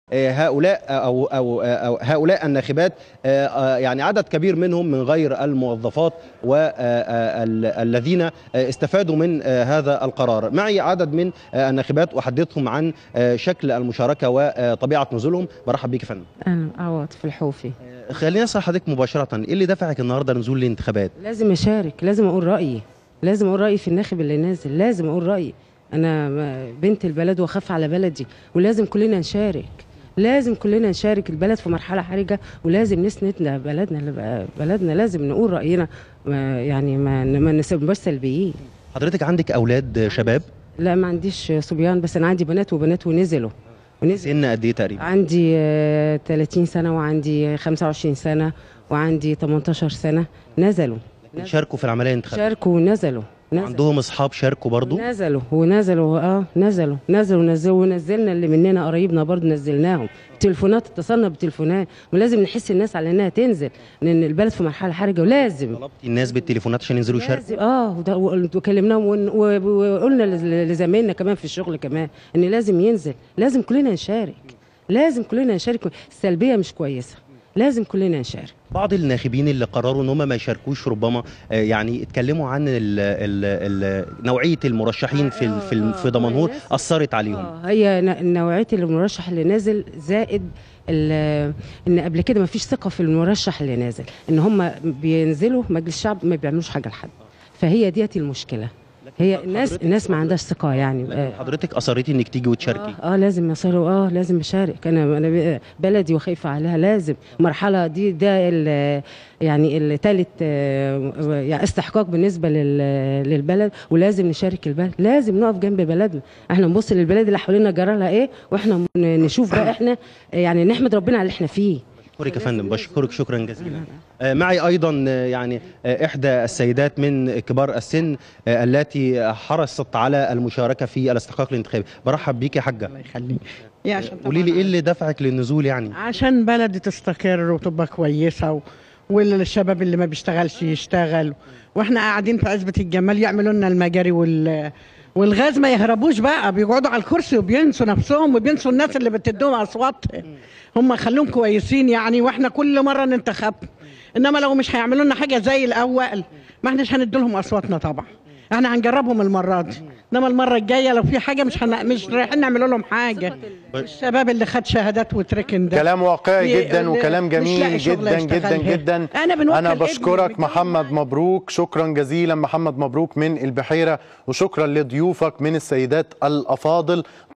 هؤلاء أو, أو, أو هؤلاء الناخبات يعني عدد كبير منهم من غير الموظفات والذين استفادوا من هذا القرار معي عدد من الناخبات أحدثهم عن شكل المشاركة وطبيعة نزولهم برحب بيك يا فندم انا عوض في الحوفي خليني اسال حضرتك مباشره ايه اللي دفعك النهارده لنزول الانتخابات لازم اشارك لازم اقول رايي لازم اقول رايي في الناخب اللي نازل لازم اقول رايي انا بنت البلد واخاف على بلدي ولازم كلنا نشارك لازم كلنا نشارك البلد في مرحله حرجه ولازم نسند بلدنا اللي بلدنا لازم نقول راينا ما يعني ما ما نبقاش سلبيين حضرتك عندك اولاد شباب لا ما عنديش صبيان بس انا عندي بنات وبنات ونزلوا ونزل سن قد ايه تقريبا عندي آه، 30 سنه وعندي 25 سنه وعندي 18 سنه نزلوا شاركوا في العمليه الانتخابيه شاركوا ونزلوا نزلوا عندهم اصحاب شاركوا برضو نزلوا ونزلوا اه نزلوا نزلوا نزلوا ونزلنا اللي مننا قرايبنا برضه نزلناهم تليفونات اتصلنا بتليفونات ولازم نحس الناس على انها تنزل لان البلد في مرحله حرجه ولازم طلبتي الناس بالتليفونات عشان ينزلوا يشاركوا لازم اه وده- و- وكلمناهم ون- و- وقلنا لز- لزمايلنا كمان في الشغل كمان ان لازم ينزل لازم كلنا نشارك لازم كلنا نشارك السلبيه مش كويسه لازم كلنا نشارك بعض الناخبين اللي قرروا ان هم ما يشاركوش ربما آه، يعني اتكلموا عن ال ال ال نوعيه المرشحين في ال- في ال- في دمنهور اثرت عليهم اه هي ن- نوعيه المرشح اللي نازل زائد ال- ان قبل كده ما فيش ثقه في المرشح اللي نازل ان هم بينزلوا مجلس الشعب ما بيعملوش حاجه لحد فهي ديت المشكله هي الناس حضرتك- الناس ما عندهاش ثقه يعني آه. حضرتك اصريتي انك تيجي وتشاركي اه, آه لازم يصيروا اه لازم اشارك انا انا ب- بلدي وخايفه عليها لازم مرحله دي ده ال- يعني الثالث يعني استحقاق بالنسبه لل- للبلد ولازم نشارك البلد لازم نقف جنب بلدنا احنا نبص للبلد اللي حوالينا جرى لها ايه واحنا ن- نشوف بقى احنا يعني نحمد ربنا على اللي احنا فيه بشكرك يا فندم بشكرك شكرا جزيلا آه، معي ايضا آه، يعني آه، احدى السيدات من كبار السن آه، التي حرصت على المشاركه في الاستحقاق الانتخابي برحب بيك يا حاجه الله يخليك يا عشان قولي لي طبعاً ايه اللي دفعك للنزول يعني عشان بلدي تستقر وتبقى كويسه و... والشباب اللي ما بيشتغلش يشتغل واحنا قاعدين في عزبة الجمال يعملوا لنا المجاري وال والغاز ما يهربوش بقى بيقعدوا على الكرسي وبينسوا نفسهم وبينسوا الناس اللي بتدوهم اصوات هم خلوهم كويسين يعني واحنا كل مره ننتخبهم انما لو مش هيعملوا لنا حاجه زي الاول ما احناش هندي لهم اصواتنا طبعا احنا هنجربهم المره دي انما المره الجايه لو في حاجه مش هن... مش رايحين نعمل لهم حاجه الشباب اللي خد شهادات وتركن ده كلام واقعي بي- جدا وكلام مش جميل لاقي شغل جدا جدا يشتغلها. جدا أنا بنوكل انا ابني بشكرك متجوز محمد مبروك شكرا جزيلا محمد مبروك من البحيره وشكرا لضيوفك من السيدات الافاضل